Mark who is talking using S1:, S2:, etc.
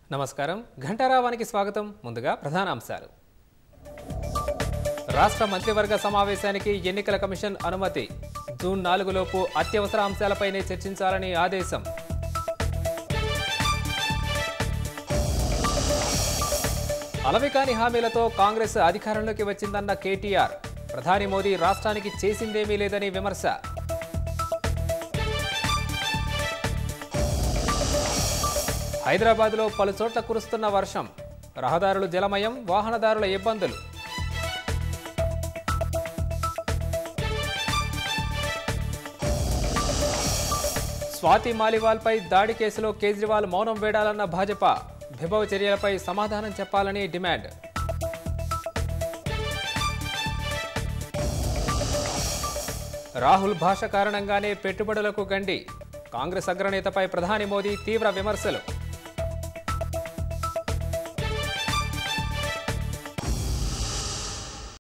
S1: నమస్కారం ఘంటారావానికి స్వాగతం ముందుగా ప్రధాన అంశాలు రాష్ట్ర మంత్రివర్గ సమావేశానికి ఎన్నికల కమిషన్ అనుమతి జూన్ నాలుగులోపు అత్యవసర అంశాలపైనే చర్చించాలని ఆదేశం అలవికాని హామీలతో కాంగ్రెస్ అధికారంలోకి వచ్చిందన్న కేటీఆర్ ప్రధాని మోదీ రాష్ట్రానికి చేసిందేమీ లేదని విమర్శ హైదరాబాద్లో పలు చోట్ల కురుస్తున్న వర్షం రహదారులు జలమయం వాహనదారుల ఇబ్బందులు స్వాతి మాలివాల్పై దాడి కేసులో కేజ్రీవాల్ మౌనం వేడాలన్న భాజపా విభవ చర్యలపై సమాధానం చెప్పాలని డిమాండ్ రాహుల్ భాష కారణంగానే పెట్టుబడులకు గండి కాంగ్రెస్ అగ్రనేతపై ప్రధాని మోదీ తీవ్ర విమర్శలు